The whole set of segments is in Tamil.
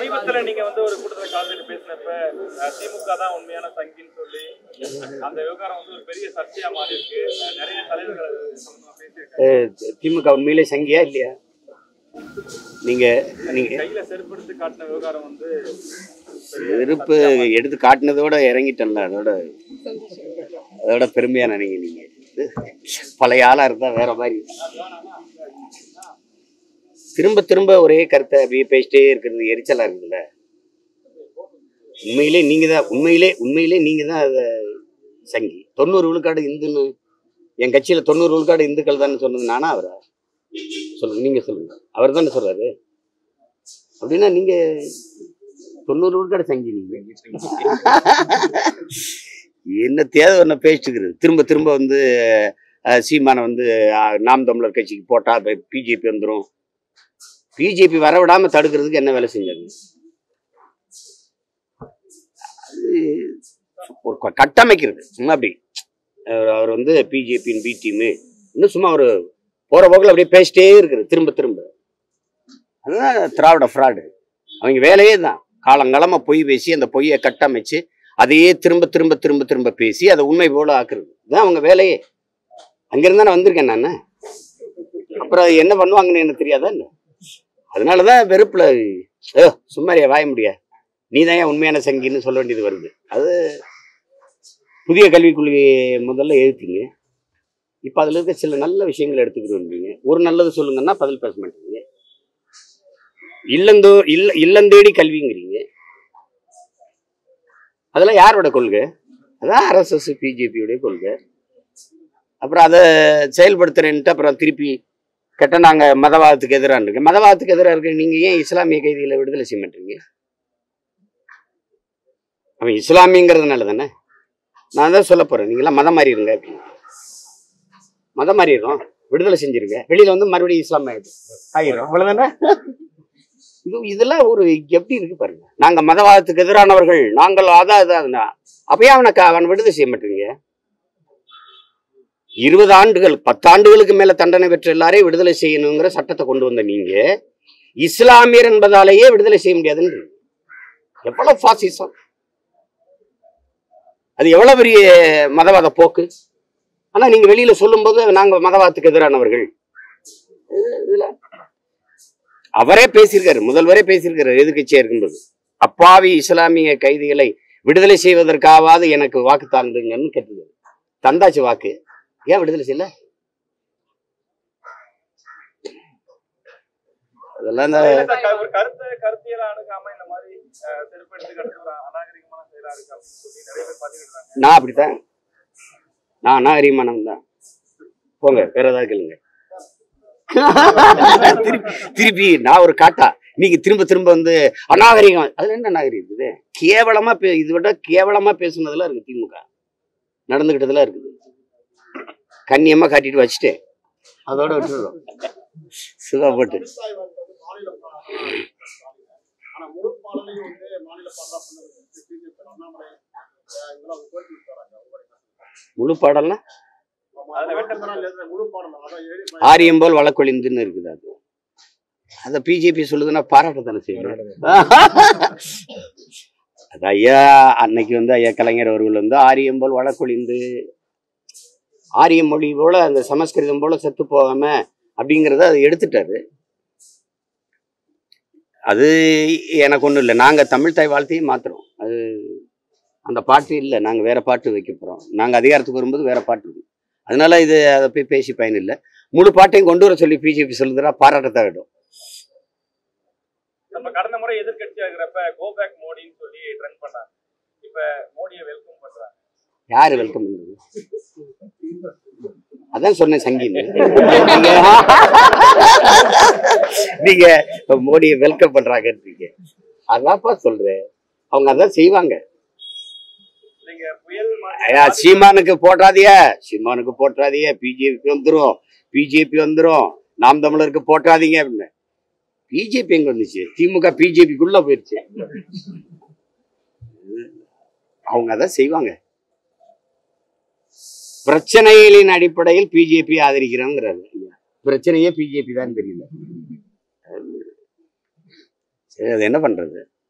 சமீபத்துல நீங்க வந்து ஒரு கூட்டத்துல கலந்துட்டு பேசினப்ப அஹ், திமுக தான் உண்மையான சங்கின்னு சொல்லி அந்த விவகாரம் வந்து ஒரு பெரிய சர்ச்சையா மாறி இருக்கு அஹ், நிறைய தலைவர்கள் அது சம்பந்தமா பேசியிருக்காங்க திமுக உண்மையிலே சங்கியா இல்லையா நீங்க நீங்க கையில செருப்படுத்து காட்டின விவகாரம் வந்து வெறுப்பு எடுத்து காட்டினதோட இறங்கிட்டேன்ல அதோட அதோட பெருமையா நினைங்க நீங்க பழைய ஆளா இருந்தா வேற மாதிரி திரும்ப திரும்ப ஒரே கருத்தை அப்படியே பேசிட்டே இருக்கிறது எரிச்சலா இருக்குல்ல உண்மையிலே நீங்க தான் உண்மையிலே உண்மையிலே நீங்க தான் அதை சங்கி தொண்ணூறு விழுக்காடு இந்துன்னு என் கட்சியில தொண்ணூறு விழுக்காடு இந்துக்கள் தான் சொன்னது நானா அவரா சொல்லுங்க நீங்க சொல்லுங்க அவர் தானே சொல்றாரு அப்படின்னா நீங்க தொண்ணூறு விழுக்காடு சங்கி நீங்க என்ன தேவை ஒன்று பேசிட்டுக்கிறது திரும்ப திரும்ப வந்து அஹ், சீமானை வந்து அஹ், நாம் தமிழர் கட்சிக்கு போட்டா பிஜேபி வந்துடும் பிஜேபி வர விடாம தடுக்கிறதுக்கு என்ன வேலை செஞ்சாங்க அது ஒரு க- கட்டமைக்கிறது சும்மா அப்படி அவர் அவர் வந்து பிஜேபியின் பி டீமு இன்னும் சும்மா ஒரு போற போக்கில் அப்படியே பேசிட்டே இருக்குது திரும்ப திரும்ப அதுதான் திராவிட ஃப்ராடு அவங்க வேலையே தான் காலங்காலமா பொய் பேசி அந்த பொய்யை கட்டமைச்சு அதையே திரும்ப திரும்ப திரும்ப திரும்ப பேசி அதை உண்மை போல ஆக்குறது இதுதான் அவங்க வேலையே அங்கிருந்து நான் வந்திருக்கேன் நான் அப்புறம் அது என்ன பண்ணுவாங்கன்னு எனக்கு தெரியாதா என்ன அதனாலதான் வெறுப்புல ஏ சும்மாரியா வாய முடியா நீ தான் ஏன் உண்மையான சங்கின்னு சொல்ல வேண்டியது வருது அது புதிய கல்விக் கொள்கையை முதல்ல எழுத்தீங்க இப்போ அதில் இருக்க சில நல்ல விஷயங்களை எடுத்துக்கிறோன்றீங்க ஒரு நல்லது சொல்லுங்கன்னா பதில் பேச மாட்டீங்க இல்லந்தோ இல்ல இல்லந்தேடி கல்விங்கிறீங்க அதெல்லாம் யாரோட கொள்கை அதான் ஆர்எஸ்எஸ் பிஜேபியோடைய கொள்கை அப்புறம் அதை செயல்படுத்துறேன்ட்டு அப்புறம் திருப்பி கெட்ட நாங்கள் மதவாதத்துக்கு எதிராக இருக்கு மதவாதத்துக்கு எதிராக இருக்கு நீங்கள் ஏன் இஸ்லாமிய கைதிகளை விடுதலை செய்ய மாட்டீங்க அவன் இஸ்லாமியங்கிறதுனால தானே நான் தான் சொல்ல போகிறேன் நீங்களாம் மதம் மாறிடுங்க அப்படின்னு மதம் மாறிடுறோம் விடுதலை செஞ்சிருங்க வெளியில் வந்து மறுபடியும் இஸ்லாம் ஆயிடும் ஆயிரும் அவ்வளோதானே இது இதெல்லாம் ஒரு எப்படி இருக்கு பாருங்க நாங்க மதவாதத்துக்கு எதிரானவர்கள் நாங்கள் அதான் அதான் அப்பயே அவனை க- அவன் விடுதலை செய்ய மாட்டீங்க இருபது ஆண்டுகள் பத்தாண்டுகளுக்கு மேல தண்டனை பெற்ற எல்லாரையும் விடுதலை செய்யணுங்கிற சட்டத்தை கொண்டு வந்த நீங்க இஸ்லாமியர் என்பதாலேயே விடுதலை செய்ய முடியாதுன்னு எவ்வளவு பாசிசம் அது எவ்வளவு பெரிய மதவாத போக்கு ஆனா நீங்க வெளியில சொல்லும்போது நாங்க மதவாதத்துக்கு எதிரானவர்கள் இது- இதுல அவரே பேசியிருக்காரு முதல்வரே பேசியிருக்காரு எதிர்க்கட்சியா இருக்கும்போது அப்பாவி இஸ்லாமிய கைதிகளை விடுதலை செய்வதற்காவது எனக்கு வாக்கு தாங்குங்கன்னு கேட்டது தந்தாச்சு வாக்கு ஏன் விடுதலை செய்யல அதெல்லாம் இந்த இல்ல சார், ஒரு கருத்து கருத்தியலா அணுகாம இந்த மாதிரி அஹ், செருப்படுத்து கடத்து ஒரு அநாகரிகமான செயலா இருக்கு அப்படின்னு சொல்லி நிறைய பேர் பதிவிடுறாங்க நான் அப்படித்தான் நான் நாகரிகமானவன் தான் போங்க வேற ஏதாவது கேளுங்க திருப்பி திருப்பி நான் ஒரு காட்டா நீங்க திரும்ப திரும்ப வந்து அநாகரிகம் அதுல என்ன நாகரிகம் இது கேவலமா பே இது விட கேவலமா பேசுனதெல்லாம் இருக்கு திமுக நடந்துகிட்டதெல்லாம் இருக்குது கண்ணியமா காட்டிட்டு வச்சுட்டேன் அதோட விட்டுடுறோம் சுதா போட்டு விவசாயி வந்து மாநில பாராளுமன்ற ஆனா முழு பாடலையும் வந்து மாநில பாராளுமன்ற பிஜேபி அண்ணாமலை அஹ் இதெல்லாம் கோரிக்கை வச்சாங்க உங்களுடைய முழு பாடல்னா அதுல வெட்டப்பட்ட- எழுதுற முழு பாடல் அதான் எழுதி ஆரியம் போல் வழக்கொழிந்துன்னு இருக்குது அது அதை பிஜேபி சொல்லுதுன்னா பாராட்ட தானே செய்யணும் அது ஐயா அன்னைக்கு வந்து ஐயா கலைஞர் அவர்கள் வந்து ஆரியம் போல் வழக்கொழிந்து ஆரிய மொழி போல அந்த சமஸ்கிருதம் போல செத்து போகாம அப்படிங்கிறத அதை எடுத்துட்டாரு அது எனக்கு ஒன்றும் இல்லை நாங்கள் தமிழ் தாய் வாழ்த்தையும் மாத்துறோம் அது அந்த பாட்டு இல்லை நாங்கள் வேற பாட்டு வைக்க போகிறோம் நாங்கள் அதிகாரத்துக்கு வரும்போது வேற பாட்டு இருக்கு அதனால இது அதை போய் பேசி பயன் இல்லை முழு பாட்டையும் கொண்டு வர சொல்லி பிஜேபி சொல்லுதுன்னா பாராட்டத்தான் விடும் நம்ம கடந்த முறை எதிர்க்கட்சியா இருக்கிறப்ப கோ பேக் மோடின்னு சொல்லி ட்ரெண்ட் பண்ணாங்க இப்ப மோடியை வெல்கம் பண்றாங்க யாரு வெல்கம் பண்றது அதான் சொன்னேன் சங்கீன்னு நீங்க மோடியை வெல்கம் பண்றாங்கன்றீங்க அதான்ப்பா சொல்றேன் அவங்க அதான் செய்வாங்க நீங்க புயல் ஐயா சீமானுக்கு போட்டாதிய சீமானுக்கு போட்டாதீங்க பிஜேபி வந்துரும் பிஜேபி வந்துரும் நாம் தமிழருக்கு போட்டாதீங்க அப்படின்னு பிஜேபி எங்க வந்துச்சு திமுக பிஜேபிக்குள்ள போயிருச்சு அவங்க அதான் செய்வாங்க பிரச்சனைகளின் அடிப்படையில் பிஜேபி ஆதரிக்கிறோங்கிறாரு ஐயா. பிரச்சனையே பிஜேபி தான் தெரியல சரி அது என்ன பண்றது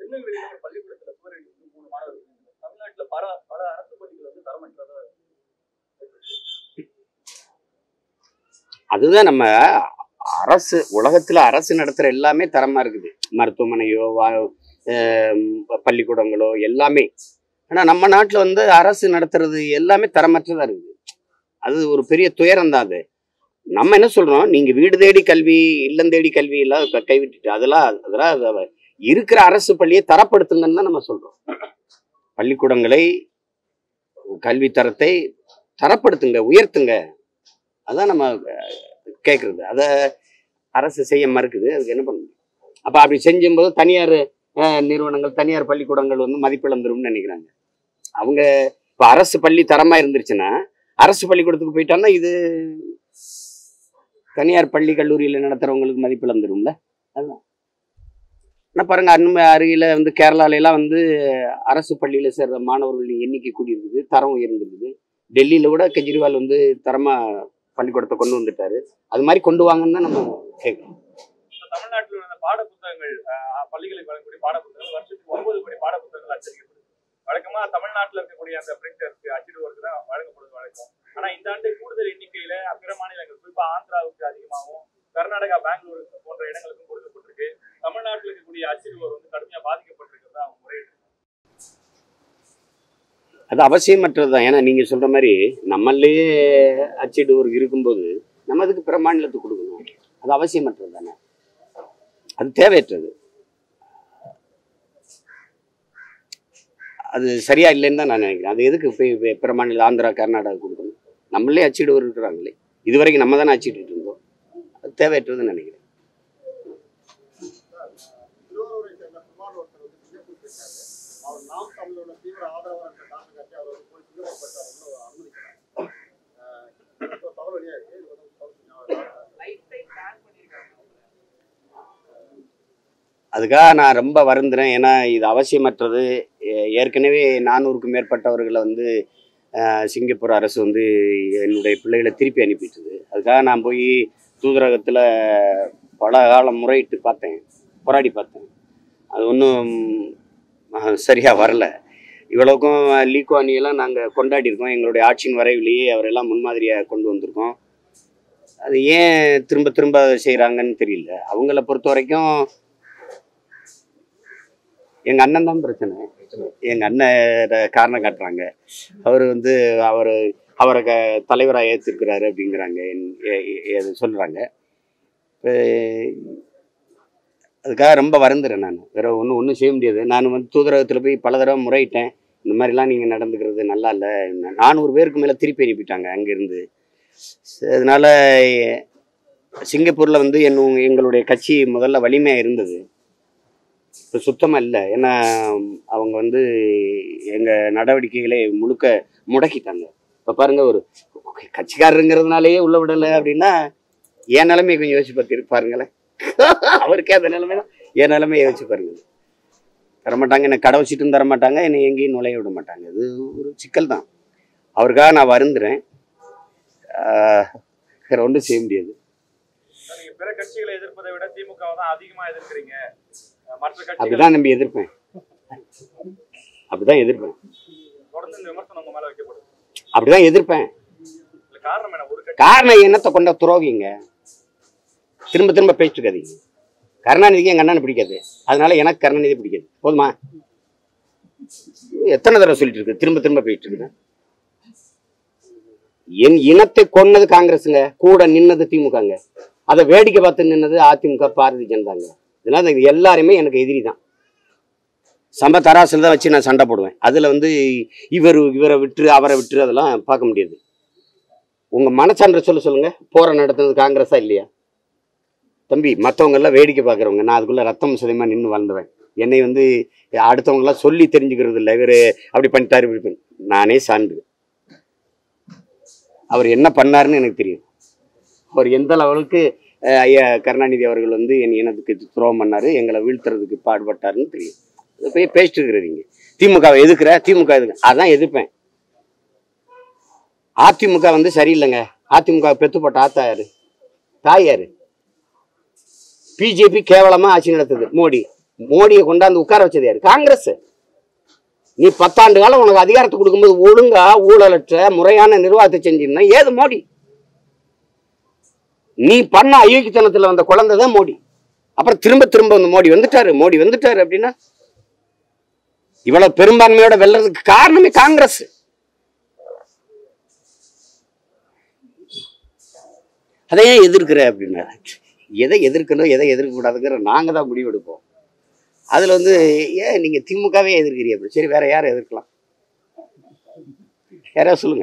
திருநெல்வேலியில ஒரு பள்ளிக்கூடத்துல சுவர் இடிந்து மூணு மாணவர்கள் இறந்தாங்க. தமிழ்நாட்டுல பல பல அரசு பள்ளிகள் வந்து தரமற்றதா அதுதான் நம்ம அரசு உலகத்துல அரசு நடத்துற எல்லாமே தரமா இருக்குது மருத்துவமனையோ வா- ஆம், பள்ளிக்கூடங்களோ எல்லாமே ஆனா நம்ம நாட்டுல வந்து அரசு நடத்துறது எல்லாமே தரமற்றதா இருக்குது அது ஒரு பெரிய துயரம் தான் அது நம்ம என்ன சொல்றோம் நீங்க வீடு தேடி கல்வி இல்லம் தேடி கல்வி எல்லாம் க- கைவிட்டுட்டு அதெல்லாம் அதெல்லாம் அத- இருக்கிற அரசு பள்ளியை தரப்படுத்துங்கன்னு தான் நம்ம சொல்றோம் பள்ளிக்கூடங்களை கல்வி தரத்தை தரப்படுத்துங்க உயர்த்துங்க அதான் நம்ம கேட்குறது அதை அரசு செய்ய மறுக்குது அதுக்கு என்ன பண்ண முடியும் அப்போ அப்படி செஞ்சும்போது தனியார் அஹ், நிறுவனங்கள் தனியார் பள்ளிக்கூடங்கள் வந்து மதிப்பிழந்துரும்னு நினைக்கிறாங்க அவங்க இப்போ அரசு பள்ளி தரமாக இருந்துருச்சுன்னா அரசு பள்ளிக்கூடத்துக்கு போயிட்டான்னா இது தனியார் பள்ளி கல்லூரியில் நடத்துகிறவங்களுக்கு மதிப்பிழந்துரும்ல அதுதான் ஆனால் பாருங்க அண்மை அருகில் வந்து கேரளால எல்லாம் வந்து அரசு பள்ளியில் சேர்ற மாணவர்களின் எண்ணிக்கை கூடியிருக்குது தரம் உயர்ந்திருக்குது டெல்லியில் கூட கெஜ்ரிவால் வந்து தரமாக பள்ளிக்கூடத்தை கொண்டு வந்துட்டாரு அது மாதிரி கொண்டு வாங்கன்னு தான் நம்ம கேட்குறோம் இப்ப தமிழ்நாட்டில் உள்ள பாட புத்தகங்கள் அஹ், பள்ளிகளுக்கு வழங்கக்கூடிய பாட புத்தகங்கள் வருஷத்துக்கு ஒன்பது கோடி பாட புத்தகங்கள் அச்சடிக்கப்படுது வழக்கமா தமிழ்நாட்டில் இருக்கக்கூடிய அந்த பிரிண்டர்ஸ்க்கு அச்சிடுவோருக்கு தான் வழங்கப்படுவது வழக்கம் ஆனா இந்த ஆண்டு கூடுதல் எண்ணிக்கையில பிற மாநிலங்கள் குறிப்பா ஆந்திராவுக்கு அதிகமாகவும் கர்நாடகா பெங்களூரு போன்ற இடங்களுக்கும் கொடுக்கப்பட்டிருக்கு தமிழ்நாட்டில் இருக்கக்கூடிய அச்சிடுவோர் வந்து கடுமையா பாதிக்கப்பட்டிருக்கிறதா அவங்க முறையிட்டு அது அவசியமற்றது தான் ஏன்னா நீங்கள் சொல்கிற மாதிரி நம்மளையே அச்சிடுவோர் இருக்கும்போது நம்ம அதுக்கு பிற மாநிலத்துக்கு கொடுக்கணும் அது அவசியமற்றது தானே அது தேவையற்றது அது சரியா இல்லைன்னு தான் நான் நினைக்கிறேன் அது எதுக்கு போய் வே- பிற மாநில ஆந்திரா கர்நாடகா கொடுக்கணும் நம்மளே அச்சிடுவோர் இருக்கிறாங்களே இது வரைக்கும் நம்ம தானே அச்சிட்டு இருந்தோம் அது தேவையற்றதுன்னு நினைக்கிறேன் திருவாரூரை சேர்ந்த குமார் ஒருத்தர் வந்து சிங்கப்பூர் போயிருக்காரு அவர் நாம் தமிழோட தீவிர ஆதரவாளர் என்ற காரணம் காட்டி அவர் வந்து போய் சிங்கப்பூர் போயிட்டு அவர் அனுமதிக்கிறார் இப்போ தவறு வழியா இருக்கு இது வந்து தவறு ஞாபகம் அதுக்காக நான் ரொம்ப வருந்துறேன் ஏன்னா இது அவசியமற்றது ஏ- ஏற்கனவே நானூறுக்கும் மேற்பட்டவர்களை வந்து அஹ், சிங்கப்பூர் அரசு வந்து என்னுடைய பிள்ளைகளை திருப்பி அனுப்பிட்டுது அதுக்காக நான் போய் தூதரகத்தில் பல காலம் முறையிட்டு பார்த்தேன் போராடி பார்த்தேன் அது ஒன்றும் சரியாக வரல இவ்வளவுக்கும் லீகோ அணியெல்லாம் நாங்கள் கொண்டாடியிருக்கோம் எங்களுடைய ஆட்சியின் வரைவிலேயே அவரெல்லாம் முன்மாதிரியாக கொண்டு வந்திருக்கோம் அது ஏன் திரும்ப திரும்ப செய்கிறாங்கன்னு தெரியல அவங்கள பொறுத்த வரைக்கும் எங்க அண்ணன் தான் பிரச்சனை எங்க அண்ணன் காரணம் காட்டுறாங்க அவர் வந்து அவர் அவரை க தலைவராக ஏற்றிருக்கிறாரு அப்படிங்கிறாங்க என்- எ- எ- எ- சொல்றாங்க இப்ப அதுக்காக ரொம்ப வருந்துறேன் நான் வேற ஒன்றும் ஒன்றும் செய்ய முடியாது நான் வந்து தூதரகத்தில் போய் பல தடவை முறையிட்டேன் இந்த மாதிரிலாம் நீங்கள் நடந்துக்கிறது நல்லா இல்லை நானூறு பேருக்கு மேலே திருப்பி அனுப்பிட்டாங்க அங்கேருந்து அதனால சிங்கப்பூரில் வந்து என் எங்களுடைய கட்சி முதல்ல வலிமையாக இருந்தது இப்போ சுத்தமாக இல்லை ஏன்னா அவங்க வந்து எங்கள் நடவடிக்கைகளை முழுக்க முடக்கிட்டாங்க இப்போ பாருங்க ஒரு கட்சிக்காரருங்கிறதுனாலேயே உள்ள விடலை அப்படின்னா என் நிலைமையை கொஞ்சம் யோசிச்சு பார்த்து பாருங்களேன் அவருக்கே அந்த நிலைமை தான் என் நிலைமையை யோசிச்சு பாருங்க தரமாட்டாங்க என்னை கடை வச்சுட்டும் தரமாட்டாங்க என்னை எங்கேயும் நுழைய விட மாட்டாங்க இது ஒரு சிக்கல் தான் அவருக்காக நான் வருந்துறேன் ஆஹ் வேற ஒன்றும் செய்ய முடியாது நீங்க பிற கட்சிகளை எதிர்ப்பதை விட திமுகவை தான் அதிகமா எதிர்க்கிறீங்க அஹ் மற்ற கட்சிகள் அப்படிதான் நம்பி எதிர்ப்பேன் அப்படிதான் எதிர்ப்பேன் தொடர்ந்து இந்த விமர்சனம் உங்க மேல வைக்கப்படுது அப்படிதான் எதிர்ப்பேன் இல்ல காரணம் என்ன ஒரு கட்சி காரணம் என்னத்தை கொண்ட துரோகிங்க திரும்ப திரும்ப பேசிட்டு இருக்காதீங்க கருணாநிதிக்கு எங்க அண்ணனை பிடிக்காது அதனால எனக்கு கருணாநிதி பிடிக்காது போதுமா எத்தனை தடவை சொல்லிட்டு இருக்கு திரும்ப திரும்ப பேசிட்டு இருக்கு என் இனத்தை கொன்னது காங்கிரஸுங்க கூட நின்னது திமுகங்க அதை வேடிக்கை பார்த்து நின்னது அதிமுக பாரதிய ஜனதாங்க இதெல்லாம் இது எல்லாருமே எனக்கு எதிரி தான் சம்ப தராசில் தான் வச்சு நான் சண்டை போடுவேன் அதில் வந்து இவர் இவரை விட்டு அவரை விட்டு அதெல்லாம் பார்க்க முடியாது உங்க மனசான்ற சொல்ல சொல்லுங்க போற நடத்துனது காங்கிரஸா இல்லையா தம்பி மற்றவங்க எல்லாம் வேடிக்கை பார்க்குறவங்க நான் அதுக்குள்ள ரத்தம் சதயமா நின்று வாழ்ந்தவன் என்னை வந்து அடுத்தவங்க எல்லாம் சொல்லி தெரிஞ்சுக்கிறது இல்லை இவர் அப்படி பண்ணிட்டாரு இப்படி பண்ணி நானே சான்று அவர் என்ன பண்ணாருன்னு எனக்கு தெரியும் அவர் எந்த லெவலுக்கு அஹ், ஐயா கருணாநிதி அவர்கள் வந்து என் இனத்துக்கு துரோகம் பண்ணாரு எங்களை வீழ்த்துறதுக்கு பாடுபட்டாருன்னு தெரியும் அதை போய் பேசிட்டு இருக்கிறீங்க திமுகவை எதுக்குற திமுக எதுக்கு அதான் எதிர்ப்பேன் அதிமுக வந்து சரியில்லைங்க அதிமுக பெத்து போட்ட ஆத்தா யாரு தாய் யாரு பிஜேபி கேவலமா ஆட்சி நடத்துது மோடி மோடியை கொண்டாந்து உட்கார வச்சது யாரு காங்கிரஸ் நீ பத்தாண்டு காலம் உனக்கு அதிகாரத்தை கொடுக்கும்போது ஒழுங்கா ஊழலற்ற முறையான நிர்வாகத்தை செஞ்சிருந்தா ஏது மோடி நீ பண்ண அயோக்கியத்தனத்துல வந்த குழந்தை தான் மோடி அப்புறம் திரும்ப திரும்ப வந்து மோடி வந்துட்டாரு மோடி வந்துட்டாரு அப்படின்னா இவ்வளவு பெரும்பான்மையோட வெல்றதுக்கு காரணமே காங்கிரஸ் அதை ஏன் எதிர்க்கிற அப்படின்னா எதை எதிர்க்கணும் எதை எதிர்க்க கூடாதுங்கிற நாங்க தான் முடிவெடுப்போம் அதுல வந்து ஏன் நீங்க திமுகவே எதிர்க்கிறீங்க அப்படி சரி வேற யாரை எதிர்க்கலாம் யாராவது சொல்லுங்க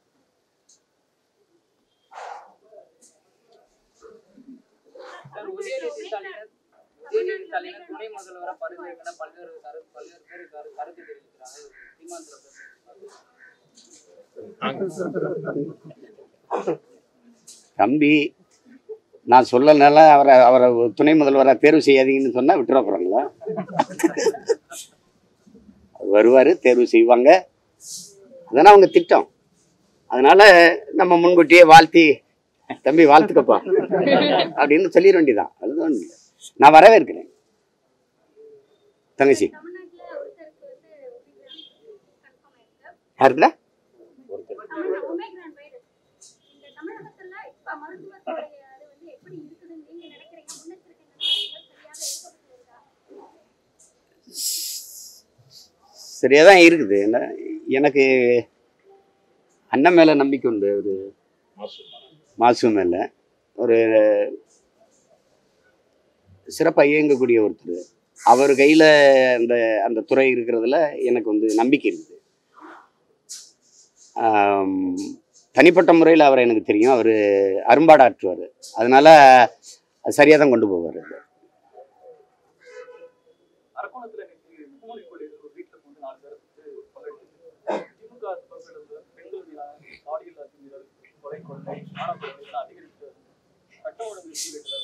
சார் உதயநிதி ஸ்டாலினர் உதயநிதி ஸ்டாலினர் துணை முதல்வரை பரிந்துரைக்கிற பல்வேறு கரு பல்வேறு பேர் கரு கருத்து தெரிவிக்கிறாங்க சீமாந்திர தம்பி நான் சொல்லனால அவரை அவரை துணை முதல்வராக தேர்வு செய்யாதீங்கன்னு சொன்னா விட்டுற போறாங்களா வருவாரு தேர்வு செய்வாங்க அதெல்லாம் அவங்க திட்டம் அதனால நம்ம முன்கூட்டியே வாழ்த்தி தம்பி வாழ்த்துக்கப்பா அப்படின்னு சொல்லிட வேண்டியதான் அதுதான் இல்லை. நான் வரவேற்கிறேன் தங்கச்சி தமிழ்நாட்டுல ஒருத்தருக்கு வந்து கன்ஃபார்ம் ஆயிருக்கு யாருக்குல தமிழ்நாடு ஒமேக்ரான் வைரஸ் இந்த தமிழகத்துல இப்ப மருத்துவத்துடைய அது வந்து எப்படி இருக்குதுன்னு நீங்க நினைக்கிறீங்க முன்னெச்சரிக்கை நடவடிக்கைகள் சரியாக எடுக்கப்பட்டு வருதா சரியாக தான் இருக்குது என்ன எனக்கு அண்ணன் மேலே நம்பிக்கை உண்டு ஒரு மாசு மேலே ஒரு சிறப்பாக இயங்கக்கூடிய ஒருத்தர் அவர் கையில் அந்த அந்த துறை இருக்கிறதுல எனக்கு வந்து நம்பிக்கை இருக்குது ஆம், தனிப்பட்ட முறையில் அவரை எனக்கு தெரியும் அவர் அரும்பாடாற்றுவார் அதனால சரியாக தான் கொண்டு போவார் அரக்கோணத்துல நேற்று முகமது கோயில் ஒரு வீட்டுல வந்து நாலு பேரை சுட்டு கொலையடிச்சிருக்கு திமுக தரப்பிலிருந்து பெண்கள் மீதான பாலியல் அத்துமீறல் கொலை கொள்ளை ஆணவ கொலை அதிகரித்து வருது. சட்ட ஒழுங்கு சீர்கேடுகள்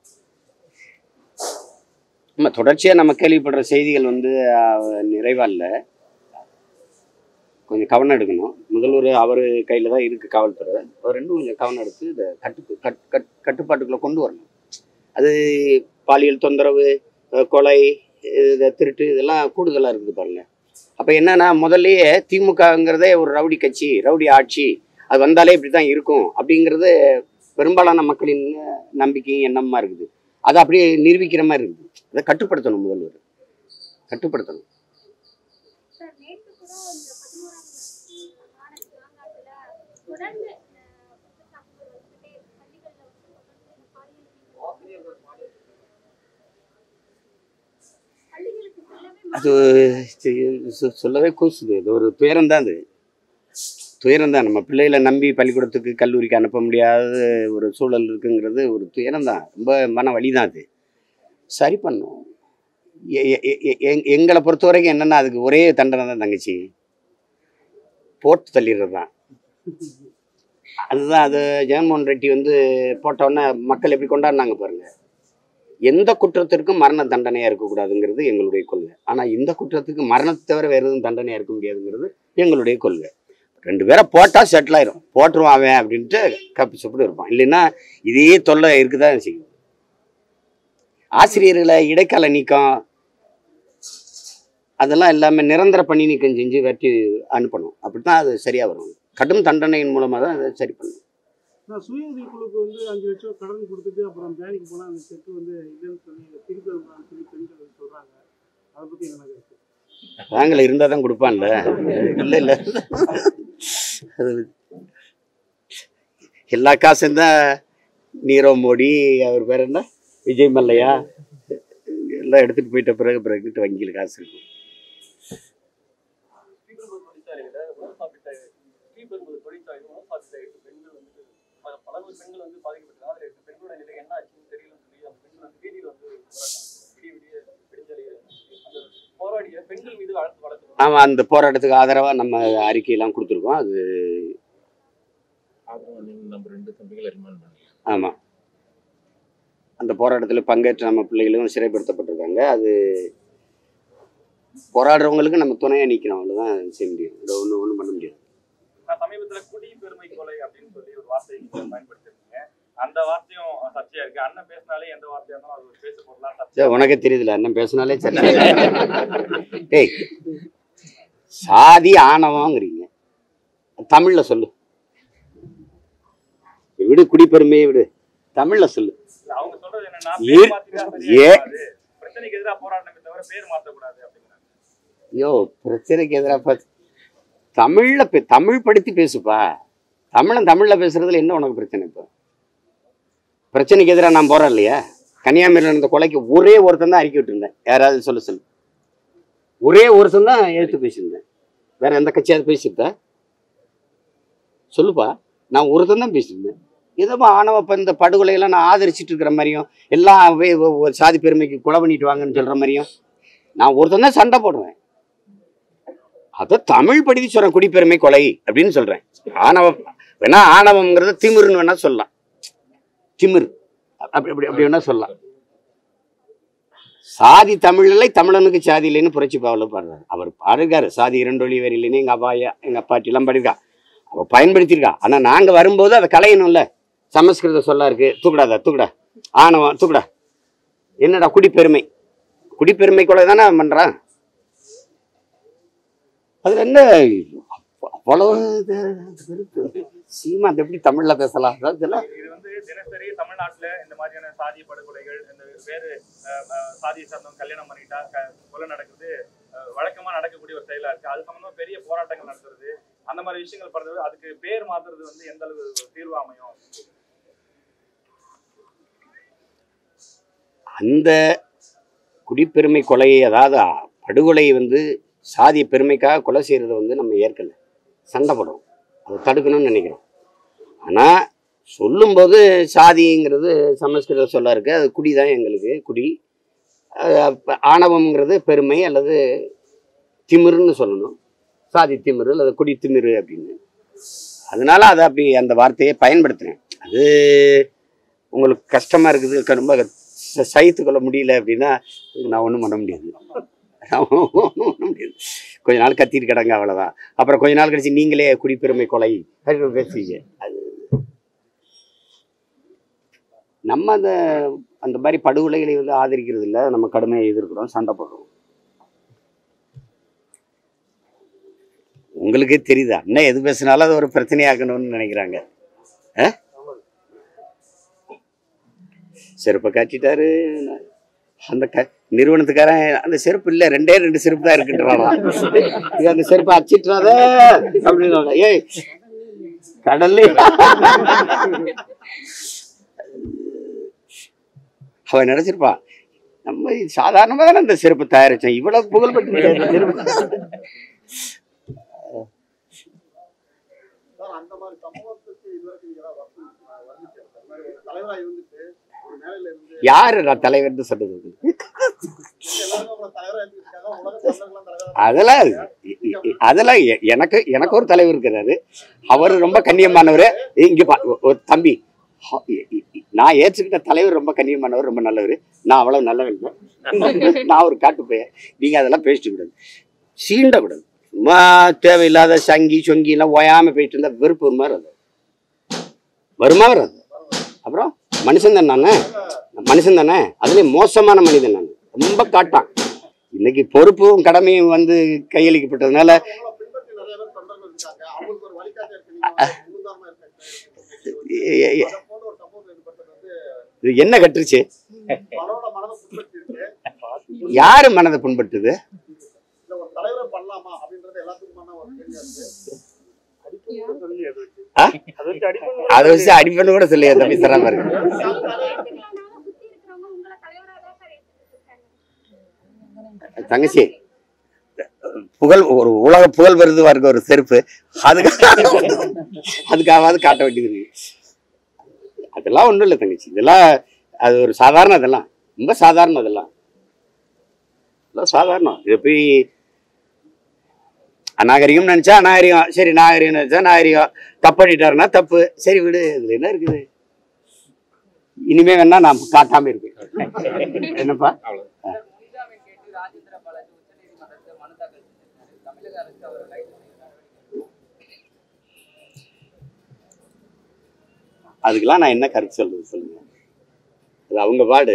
நம்ம தொடர்ச்சியாக நம்ம கேள்விப்படுற செய்திகள் வந்து நிறைவாக இல்லை கொஞ்சம் கவனம் எடுக்கணும் முதல்வர் அவர் கையில் தான் இருக்குது காவல்துறை அவர் ரெண்டும் கொஞ்சம் கவனம் எடுத்து இதை கட்டு கட் கட் கட்டுப்பாட்டுக்குள்ளே கொண்டு வரணும் அது பாலியல் தொந்தரவு அஹ், கொலை இது திருட்டு இதெல்லாம் கூடுதலாக இருக்குது பாருங்க அப்போ என்னன்னா முதல்லயே திமுகங்கிறதே ஒரு ரவுடி கட்சி ரவுடி ஆட்சி அது வந்தாலே இப்படி தான் இருக்கும் அப்படிங்கிறது பெரும்பாலான மக்களின் நம்பிக்கையும் எண்ணமாக இருக்குது அதை அப்படியே நிரூபிக்கிற மாதிரி இருக்குது அதை கட்டுப்படுத்தணும் முதல்வர் கட்டுப்படுத்தணும் சார் நேற்று கூட இந்த பதினோராம் மாநில மாநாட்டுல தொடர்ந்து அஹ், குற்றச்சாட்டுகள் வந்துகிட்டே இருக்கு பள்ளிகள்ல வந்து தொடர்ந்து இந்த பாலியல் ஆசிரியர்கள் பாலியல் பள்ளிகளுக்கு செல்லவே அது சி- சொ- சொல்லவே கூசுது அது ஒரு துயரம் தான் அது துயரம் தான் நம்ம பிள்ளைகளை நம்பி பள்ளிக்கூடத்துக்கு கல்லூரிக்கு அனுப்ப முடியாத ஒரு சூழல் இருக்குங்கிறது ஒரு துயரம் தான் ரொம்ப மன வலி தான் அது சரி பண்ணும் எ- எ- எ- எ- எங்- எங்களை பொறுத்த வரைக்கும் என்னென்னா அதுக்கு ஒரே தண்டனை தான் தங்கச்சி போட்டு தள்ளிடுறது தான் அதுதான் அது ஜெகன்மோகன் ரெட்டி வந்து போட்டோன்னே மக்கள் எப்படி கொண்டாடினாங்க பாருங்க எந்த குற்றத்திற்கும் மரண தண்டனையாக இருக்கக்கூடாதுங்கிறது எங்களுடைய கொள்கை ஆனால் இந்த குற்றத்துக்கு மரணத்தை தவிர வேறு எதுவும் தண்டனையாக இருக்க முடியாதுங்கிறது எங்களுடைய கொள்கை ரெண்டு பேரை போட்டால் செட்டில் ஆயிரும் போட்டுருவான் அவன் அப்படின்ட்டு கப்பு சுப்பிட்டு இருப்பான் இல்லைன்னா இதே தொல்லை இருக்குதான் செய்யும் ஆசிரியர்களை இடைக்கால நீக்கம் அதெல்லாம் எல்லாமே நிரந்தர பணி நீக்கம் செஞ்சு வெட்டி அனுப்பணும் அப்படி தான் அது சரியாக வரும் கடும் தண்டனையின் மூலமாக தான் அதை சரி பண்ணணும் நான் சுய உதவி குழுக்கு வந்து அஞ்சு லட்சம் கடன் கொடுத்துட்டு அப்புறம் பேங்க் போனால் அந்த செக் வந்து இல்லைன்னு சொல்லி திருப்பி அனுப்பலாம்னு சொல்லி பெண்கள் சொல்கிறாங்க அதை பற்றி என்ன கருத்து பேங்கில் இருந்தால் தான் கொடுப்பான்ல இல்லை இல்லை அது எல்லா காசும் தான் நீரவ் மோடி அவர் பேர் என்ன விஜய் மல்லையா எல்லாம் எடுத்துகிட்டு போயிட்ட பிறகு பிறகு வங்கியில் காசு இருக்கும் ஸ்ரீபெரும்புதூர் தொழிற்சாலையில உணவு சாப்பிட்ட ஸ்ரீபெரும்புதூர் தொழிற்சாலையில் உணவு சாப்பிட்ட எட்டு பெண்கள் வந்து பல- பல நூறு பெண்கள் வந்து பாதிக்கப்பட்டாங்க அதுல எட்டு பெண்களோட நிலை என்ன ஆச்சுன்னு தெரியலன்னு சொல்லி அந்த பெண்கள் வந்து வீதியில் வந்து போராடினாங்க. விடிய விடிய விடிஞ்சலைய அந்த போராடிய பெண்கள் மீது வழக்கு வழக்கு ஆமாம் அந்த போராட்டத்துக்கு ஆதரவாக நம்ம அறிக்கையெல்லாம் கொடுத்துருக்கோம் அது அப்புறம் நீங்க நம்ம ரெண்டு தம்பிகளை ரிமாண்ட் பண்ணி ஆமாம் அந்த போராட்டத்தில் பங்கேற்ற நம்ம பிள்ளைகளும் சிறைப்படுத்தப்பட்டிருக்காங்க அது போராடுறவங்களுக்கு நம்ம துணையாக நிற்கணும் அவ்வளோதான் செய்ய முடியும் இதை ஒன்றும் ஒன்றும் பண்ண முடியாது நான் சமீபத்துல குடி பெருமை கொலை அப்படின்னு சொல்லி ஒரு வார்த்தையை நீங்க பயன்படுத்திருக்கீங்க அந்த வார்த்தையும் சர்ச்சையா இருக்கு அண்ணன் பேசினாலே எந்த வார்த்தையா இருந்தாலும் அது ஒரு பேசு பொருளா சர்ச்சை சரி உனக்கே தெரியுதுல என்ன பேசினாலே சரி டேய் சாதி ஆணவங்கிறீங்க தமிழ்ல சொல்லு விடு குடிப்பெருமையை விடு தமிழ்ல சொல்லு அவங்க சொல்றது என்னன்னா ஏ- பேர் மாத்திட்டா சரியா ஏ- இருக்காது. பிரச்சனைக்கு எதிராக போராடணுமே தவிர பேர் மாத்தக்கூடாது அப்படிங்கிறாங்க ஐயோ பிரச்சனைக்கு எதிராக தமிழ்ல பே- தமிழ் படுத்தி பேசுப்பா தமிழன் தமிழ்ல பேசுறதுல என்ன உனக்கு பிரச்சனை இப்போ பிரச்சனைக்கு எதிராக நான் போறேன் இல்லையா கன்னியாகுமரியில் நடந்த கொலைக்கு ஒரே ஒருத்தன் தான் அறிக்கை விட்டுருந்தேன் யாராவது சொல்ல சொல்லு ஒரே ஒருத்தன் தான் எழுத்து பேசியிருந்தேன் வேற எந்த கட்சியாவது பேசியிருந்தா சொல்லுப்பா நான் ஒருத்தன் தான் பேசியிருந்தேன் ஏதோ ஆணவ இப்ப இந்த படுகொலையெல்லாம் நான் ஆதரிச்சிட்டு இருக்கிற மாதிரியும் எல்லாம் வே- வே- ஒரு சாதி பெருமைக்கு கொலை பண்ணிட்டு வாங்கன்னு சொல்ற மாதிரியும் நான் ஒருத்தன் தான் சண்டை போடுவேன் அதை தமிழ் படித்து சொல்றேன் குடிப்பெருமை கொலை அப்படின்னு சொல்றேன் ஆணவம் வேணா ஆணவம்ங்கிறத திமிருன்னு வேணா சொல்லலாம் திமிர் அப்படி அப்படி அப்படி வேணா சொல்லலாம் சாதி தமிழ் இல்லை தமிழனுக்கு சாதி இல்லைன்னு புரட்சி பாவல பாடுறாரு அவர் பாடுறாரு சாதி இரண்டொழி வேறு இல்லைன்னு எங்க அப்பா ஐயா எங்க அப்பாட்டி எல்லாம் பாடிருக்கா அவ பயன்படுத்தியிருக்கா ஆனா நாங்க வரும்போது அதை களையணும்ல சமஸ்கிருத சொல்லா இருக்கு தூக்குடாதா தூக்குடா ஆணவம் தூக்குடா என்னடா குடிப்பெருமை குடிப்பெருமை கொலை தானே அவன் பண்றான் அதுல என்ன அப்ப- அவ்வளவு இது- சீமா அது எப்படி தமிழ்ல பேசலாம் அதாவது இதெல்லாம் இது வந்து தினசரி தமிழ்நாட்டுல இந்த மாதிரியான சாதிய படுகொலைகள் இந்த வேறு அஹ், அஹ், சாதியை சார்ந்தவங்க கல்யாணம் பண்ணிட்டா க- கொலை நடக்குது அஹ், வழக்கமா நடக்கக்கூடிய ஒரு செயலா இருக்கு அது சம்பந்தமா பெரிய போராட்டங்கள் நடத்துறது அந்த மாதிரி விஷயங்கள் பண்றது அதுக்கு பேர் மாத்துறது வந்து எந்த அளவு ஒரு தீர்வு அமையும் அந்த குடிப்பெருமை கொலையை அதாவது படுகொலை வந்து சாதிய பெருமைக்காக கொலை செய்யறதை வந்து நம்ம ஏற்கல சண்டை போடுறோம் அதை தடுக்கணும்னு நினைக்கிறோம் ஆனால் சொல்லும்போது சாதிங்கிறது சமஸ்கிருத சொல்ல இருக்கு அது குடி தான் எங்களுக்கு குடி அது அப்ப ஆணவம்ங்கிறது பெருமை அல்லது திமிருன்னு சொல்லணும் சாதி திமிரு அல்லது குடி திமிரு அப்படின்னு அதனால அதை அப்படி அந்த வார்த்தையை பயன்படுத்துறேன் அது உங்களுக்கு கஷ்டமா இருக்குது க- ரொம்ப ச- சகித்து கொள்ள முடியல அப்படின்னா அதுக்கு நான் ஒன்றும் பண்ண முடியாது நான் ஒண்ணும் பண்ண முடியாது கொஞ்ச நாள் கத்திட்டு கிடங்க அவ்வளோதான் அப்புறம் கொஞ்ச நாள் கழிச்சு நீங்களே குடிப்பெருமை கொலை அப்படின்னு பேசுவீங்க அது நம்ம அந்த அந்த மாதிரி படுகொலைகளை வந்து ஆதரிக்கிறது இல்லை நம்ம கடுமையாக எதிர்க்கிறோம் சண்டை போடுறோம் உங்களுக்கே தெரியுது அண்ணன் எது பேசினாலும் அது ஒரு பிரச்சனையாக்கணும்னு நினைக்கிறாங்க ஆ? செருப்பை காட்டிட்டாரு அந்த க நிறுவனத்துக்காரன் அந்த செருப்பு இல்லை ரெண்டே ரெண்டு செருப்பு தான் இருக்குன்றானா இது அந்த செருப்பை அச்சிட்டுறாத அப்படின்னு ஏய் கடல்ல அவன் நினைச்சிருப்பான் நம்ம சாதாரணமாக தானே இந்த செருப்பு தயாரிச்சோம் இவ்வளவு புகழ்பெற்ற இந்த செருப்பு சார் அந்த மாதிரி சம்பவத்துக்கு இதுவரைக்கும் நீங்க ஏதாவது வர்ணம் வர்ணிச்சு அந்த மாதிரி ஒரு தலைவரா இருந்துட்டு ஒரு மேலையில இருந்து யாரு நான் தலைவர்னு சொன்னது உங்களுக்கு? எல்லாரும் உங்களை தலைவரா இருந்துருக்காங்க உலக தமிழர்கள்லாம் தலைவரா அதெல்லாம் இ- இ- இ- அதெல்லாம் எ- எனக்கு எனக்கு ஒரு தலைவர் இருக்கிறாரு அவர் ரொம்ப கண்ணியமானவர் இங்க பா ஒ- ஒரு தம்பி ஹ- இ- இ- இ- நான் ஏற்றுக்கிட்ட தலைவர் ரொம்ப கண்ணியமானவர் ரொம்ப நல்லவர் நான் அவ்வளவு நல்லவன் இல்லை நான் ஒரு காட்டு பையன் நீங்க அதெல்லாம் பேசிட்டு கூடாது சீண்டக்கூடாது சும்மா தேவையில்லாத சங்கி சொங்கி எல்லாம் ஓயாம போயிட்டு இருந்தா வெறுப்பு வருமா அது வருமா வராது அப்புறம் மனுஷன் தானே நானு மனுஷன் தானே அதுலயும் மோசமான மனிதன் நான் ரொம்ப காட்டான் இன்னைக்கு பொறுப்பும் கடமையும் வந்து கையளிக்கப்பட்டதுனால உங்களை பின்பற்றி நிறைய பேர் தொண்டர்கள் இருக்காங்க அவங்களுக்கு ஒரு வழிகாட்டியா இருக்கு நீங்க வந்து முன்னுதாரணமா இருக்க எ- எ- எ- அதை போன்ற ஒரு சம்பவம் ஏற்பட்டது வந்து இது என்ன கட்டுருச்சு பலரோட மனதை புண்படுத்தி இருக்கு யாரு மனதை புண்படுத்துது இல்ல ஒரு தலைவரை பண்ணலாமா அப்படின்றது எல்லாத்துக்குமான ஒரு கேள்வியா இருக்கு ஆ? அதை வச்சு அடிப்பண்ணு கூட சொல்லி தம்பி தராம இருக்கு ஏத்துக்கலைனாலும் சுத்தி இருக்கிறவங்க உங்களை தலைவரா தான் சார் ஏத்துக்கிட்டு இருக்காங்க தங்கச்சி புகழ் ஒரு உலக புகழ் விருது இருக்க ஒரு செருப்பு அதுக்காக அதுக்காவது காட்ட வேண்டியது இருக்கு. அதெல்லாம் ஒண்ணும் இல்லை தங்கச்சி இதெல்லாம் அது ஒரு சாதாரண இதெல்லாம் ரொம்ப சாதாரணம் அதெல்லாம் இதெல்லாம் சாதாரணம் இது போய் அநாகரிகம் நினைச்சா அநாகரிகம் சரி நாகரிகம் நினைச்சா நாகரிகம் தப்பு பண்ணிட்டாருன்னா தப்பு சரி விடு இதுல என்ன இருக்குது இனிமே வேணா நான் காட்டாம இருக்கு என்னப்பா சார், முன்ஜாமீன் கேட்டு ராஜேந்திர பாலாஜி உச்சநீதிமன்றத்தில் மனு தாக்கல் செஞ்சிருக்காரு தமிழக அரசு அவரை கைது செய்ய நடவடிக்கை அதுக்கெல்லாம் நான் என்ன கருத்து சொல்றது சொல்லுங்க அது அவங்க பாடு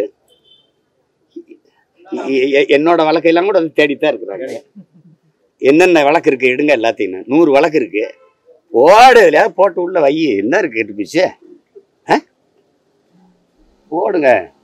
எ- எ- என்னோட வழக்கையெல்லாம் கூட வந்து தேடித்தான் இருக்கிறாங்க என்னென்ன வழக்கு இருக்கு எடுங்க எல்லாத்தையும் நூறு வழக்கு இருக்கு ஓடு இதுல போட்டு உள்ள வை என்ன இருக்கு எட்டு பீச்சு போடுங்க